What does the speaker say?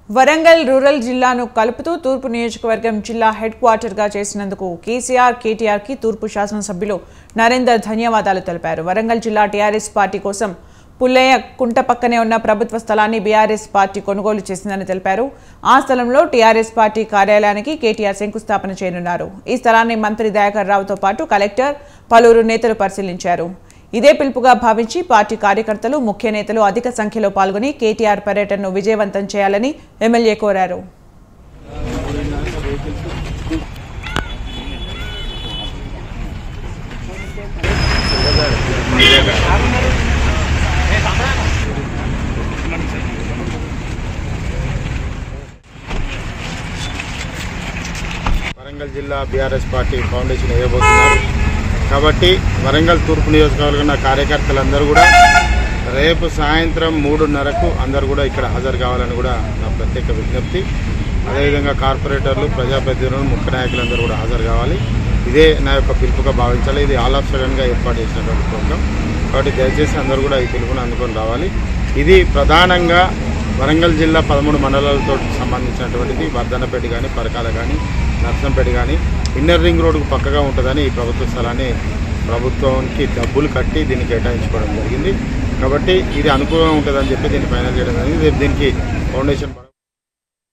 Warangal rural జిల్లాను కలుపుతూ తూర్పు నియోజకవర్గం జిల్లా హెడ్ క్వార్టర్గా చేసినందుకు కేసీఆర్ కేటీఆర్కి తూర్పు శాసనసభ్యులు నరేందర్ ధన్యవాదాలు తెలిపారు వరంగల్ జిల్లా టీఆర్ఎస్ పార్టీ కోసం పుల్లయ్య కుంట పక్కనే ఉన్న ప్రభుత్వ స్థలాన్ని బీఆర్ఎస్ పార్టీ కొనుగోలు చేసిందని తెలిపారు ఆ స్థలంలో టీఆర్ఎస్ పార్టీ కార్యాలయానికి కేటీఆర్ శంకుస్థాపన చేయనున్నారు ఈ స్థలాన్ని మంత్రి దయాకర్ రావుతో పాటు కలెక్టర్ పలువురు నేతలు పరిశీలించారు ఇదే పిలుపుగా భావించి పార్టీ కార్యకర్తలు ముఖ్య నేతలు అధిక సంఖ్యలో పాల్గొని కేటీఆర్ పర్యటనను విజయవంతం చేయాలని ఎమ్మెల్యే కోరారు వరంగల్ జిల్లా బీఆర్ఎస్ పార్టీ ఫౌండేషన్ వేయబోతున్నారు కాబట్టి వరంగల్ తూర్పు నియోజకవర్గం నా కార్యకర్తలందరూ కూడా రేపు సాయంత్రం మూడున్నరకు అందరూ కూడా ఇక్కడ హాజరు కావాలని కూడా నా ప్రత్యేక విజ్ఞప్తి అదేవిధంగా కార్పొరేటర్లు ప్రజాప్రతినిధులు ముఖ్య నాయకులందరూ కూడా హాజరు కావాలి ఇదే నా యొక్క పిలుపుగా భావించాలి ఇది ఆల్ ఆఫ్ సడన్గా ఏర్పాటు చేసినటువంటి ప్రోగ్రాం కాబట్టి దయచేసి అందరూ కూడా ఈ పిలుపును అందుకొని రావాలి ఇది ప్రధానంగా వరంగల్ జిల్లా పదమూడు మండలాలతో సంబంధించినటువంటిది వర్ధనపేట కానీ పరకాల కానీ నర్సంపేట కానీ ఇన్నర్ రింగ్ రోడ్డుకు పక్కగా ఉంటుందని ఈ ప్రభుత్వ స్థలాన్ని ప్రభుత్వానికి డబ్బులు కట్టి దీన్ని కేటాయించుకోవడం జరిగింది కాబట్టి ఇది అనుకూలంగా ఉంటుందని చెప్పి దీన్ని ఫైనల్ చేయడం జరిగింది రేపు దీనికి ఫౌండేషన్